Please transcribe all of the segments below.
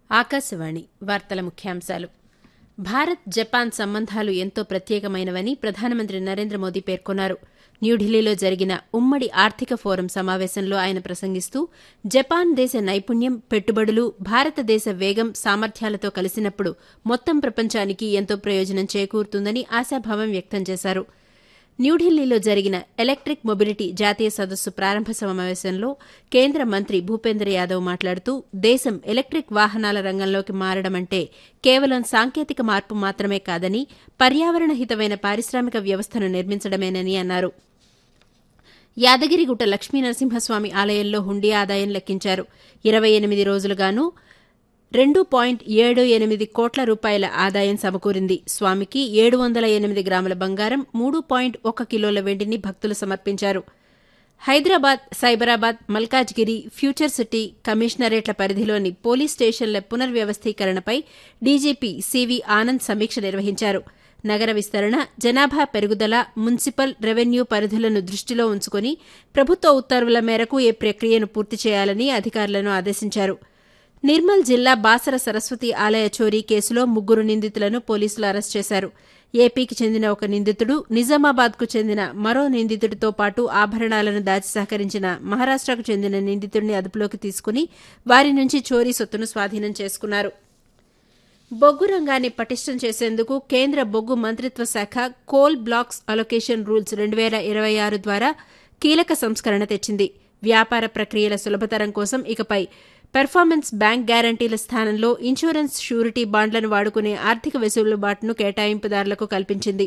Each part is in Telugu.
ఆకాశవాణి వార్తల ముఖ్యాంశాలు భారత్ జపాన్ సంబంధాలు ఎంతో ప్రత్యేకమైనవని ప్రధానమంత్రి నరేంద్ర మోదీ పేర్కొన్నారు న్యూఢిల్లీలో జరిగిన ఉమ్మడి ఆర్థిక ఫోరం సమావేశంలో ఆయన ప్రసంగిస్తూ జపాన్ దేశ నైపుణ్యం పెట్టుబడులు భారతదేశ వేగం సామర్థ్యాలతో కలిసినప్పుడు మొత్తం ప్రపంచానికి ఎంతో ప్రయోజనం చేకూరుతుందని ఆశాభావం వ్యక్తం చేశారు న్యూఢిల్లీలో జరిగిన ఎలక్టిక్ మొబిలిటీ జాతీయ సదస్సు ప్రారంభ సమావేశంలో కేంద్ర మంత్రి భూపేంద్ర యాదవ్ మాట్లాడుతూ దేశం ఎలక్టిక్ వాహనాల రంగంలోకి మారడమంటే కేవలం సాంకేతిక మార్పు మాత్రమే కాదని పర్యావరణ హితమైన పారిశ్రామిక వ్యవస్థను నిర్మించడమేనని అన్నారు యాదగిరిగుట్ట లక్ష్మీనరసింహస్వామి ఆలయంలో హుండీ ఆదాయం లెక్కించారు ఇరవై ఎనిమిది రోజులుగాను రెండు పాయింట్ ఏడు ఎనిమిది కోట్ల రూపాయల ఆదాయం సమకూరింది స్వామికి ఏడు వందల ఎనిమిది గ్రాముల బంగారం మూడు పాయింట్ ఒక కిలోల వెండిని భక్తులు సమర్పించారు హైదరాబాద్ సైబరాబాద్ మల్కాజ్గిరి ఫ్యూచర్ సిటీ కమిషనరేట్ల పరిధిలోని పోలీస్ స్టేషన్ల పునర్వ్యవస్థీకరణపై డీజీపీ సివి ఆనంద్ సమీక్ష నిర్వహించారు నగర విస్తరణ జనాభా పెరుగుదల మున్సిపల్ రెవెన్యూ పరిధులను దృష్టిలో ఉంచుకుని ప్రభుత్వ ఉత్తర్వుల మేరకు ఈ ప్రక్రియను పూర్తి చేయాలని అధికారులను ఆదేశించారు నిర్మల్ జిల్లా బాసర సరస్వతి ఆలయ చోరీ కేసులో ముగ్గురు నిందితులను పోలీసులు అరెస్ట్ చేశారు ఏపీకి చెందిన ఒక నిందితుడు నిజామాబాద్కు చెందిన మరో నిందితుడితో పాటు ఆభరణాలను దాచి సహకరించిన మహారాష్టకు చెందిన నిందితుడిని అదుపులోకి తీసుకుని వారి నుంచి చోరీ సొత్తును స్వాధీనం చేసుకున్నారు బొగ్గు రంగాన్ని పటిష్టం చేసేందుకు కేంద్ర బొగ్గు మంత్రిత్వ శాఖ కోల్ బ్లాక్స్ అలొకేషన్ రూల్స్ రెండు వేల ఇరవై ఆరు ద్వారా కీలక సంస్కరణ తెచ్చింది వ్యాపార ప్రక్రియల సులభతరం కోసం ఇకపై పెర్ఫార్మెన్స్ బ్యాంక్ గ్యారంటీల స్థానంలో ఇన్సూరెన్స్ షూరిటీ బాండ్లను వాడుకునే ఆర్థిక వెసులుబాటును కేటాయింపుదారులకు కల్పించింది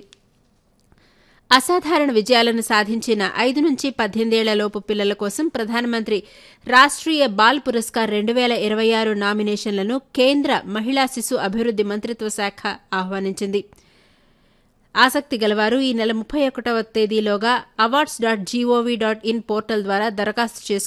అసాధారణ విజయాలను సాధించిన ఐదు నుంచి పద్దెనిమిదేళ్లలోపు పిల్లల కోసం ప్రధానమంత్రి రాష్ట్రీయ బాల్ పురస్కార్ రెండు వేల ఇరవై ఆరు నామినేషన్లను కేంద్ర మహిళా శిశు అభివృద్ది మంత్రిత్వ శాఖ ఆహ్వానించింది ఆసక్తి గలవారు ఈ నెల ముప్పై ఒకటవ తేదీలోగా awards dot G O V dot in portal ద్వారా దరఖాస్తు చేసుకుని